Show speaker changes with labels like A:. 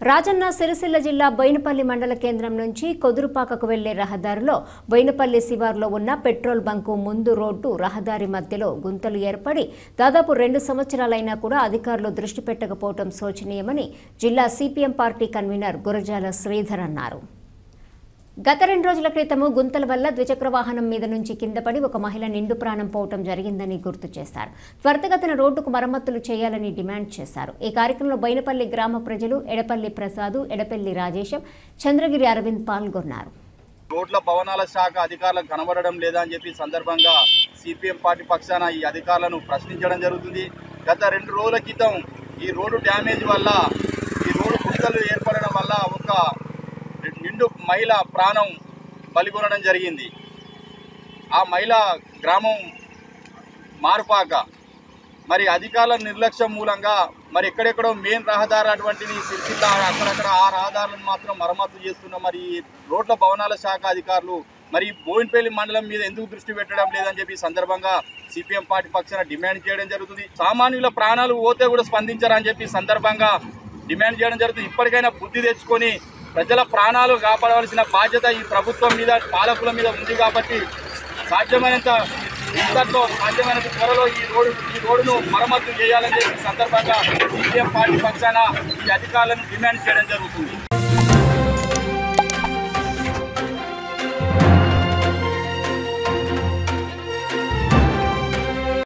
A: రాజన్న సిరిసిల్ల జిల్లా బోయినపల్లి మండల కేంద్రం నుంచి కొదురుపాకకు వెళ్లే రహదారిలో బోయినపల్లి శివార్లో ఉన్న పెట్రోల్ బంకు ముందు రోడ్డు రహదారి మధ్యలో గుంతలు ఏర్పడి దాదాపు రెండు సంవత్సరాలైనా కూడా అధికారులు దృష్టి పెట్టకపోవడం శోచనీయమని జిల్లా CPM party convener Gurajala Sridhar అన్నారు గత రెండు రోజుల క్రితము గుంతల వల్ల ద్విచక్ర వాహనం మీద నుంచి కింద పడి ఒక మహిళ నిండు ప్రాణం పోవటం జరిగిందని గుర్తు చేశారు త్వరితగతిన రోడ్డుకు మరమ్మతులు చేయాలని డిమాండ్ చేశారు ఈ కార్యక్రమంలో బైనపల్లి గ్రామ ప్రజలు ఎడపల్లి ప్రసాదు ఎడపల్లి రాజేశం చంద్రగిరి అరవింద్ పాల్గొన్నారు
B: రోడ్ల భవనాల శాఖ అధికారులకు కనబడడం లేదా అని చెప్పి సందర్భంగా సిపిఎం పార్టీ పక్షాన ఈ అధికారులను ప్రశ్నించడం జరుగుతుంది గత రెండు రోజుల క్రితం ఈ రోడ్డు డ్యామేజ్ వల్ల ఈ రోడ్డు గుంతలు ఏర్పడడం వల్ల ఒక నిండు మహిళ ప్రాణం బలిగొనడం జరిగింది ఆ మహిళ గ్రామం మారుపాక మరి అధికారుల నిర్లక్ష్యం మూలంగా మరి ఎక్కడెక్కడో మెయిన్ రహదారి అటువంటిది సిరిసిల్ల అక్కడక్కడ ఆ రహదారులను మాత్రం మరమ్మతు చేస్తున్న మరి ఈ రోడ్ల భవనాల శాఖ అధికారులు మరి బోయిన్పల్లి మండలం మీద ఎందుకు దృష్టి పెట్టడం లేదని చెప్పి ఈ సందర్భంగా సిపిఎం పార్టీ పక్షాన డిమాండ్ చేయడం జరుగుతుంది సామాన్యుల ప్రాణాలు పోతే కూడా స్పందించరని చెప్పి ఈ సందర్భంగా డిమాండ్ చేయడం జరుగుతుంది ఇప్పటికైనా బుద్ధి తెచ్చుకొని ప్రజల ప్రాణాలు కాపాడవలసిన బాధ్యత ఈ ప్రభుత్వం మీద పాలకుల మీద ఉంది కాబట్టి సాధ్యమైనంత ఇంతట్లో సాధ్యమైనంత త్వరలో ఈ రోడ్డు ఈ రోడ్డును మరమ్మతు చేయాలని చెప్పి ఈ సందర్భంగా సిపిఎం పార్టీ పక్షాన ఈ అధికారులను డిమాండ్ చేయడం జరుగుతుంది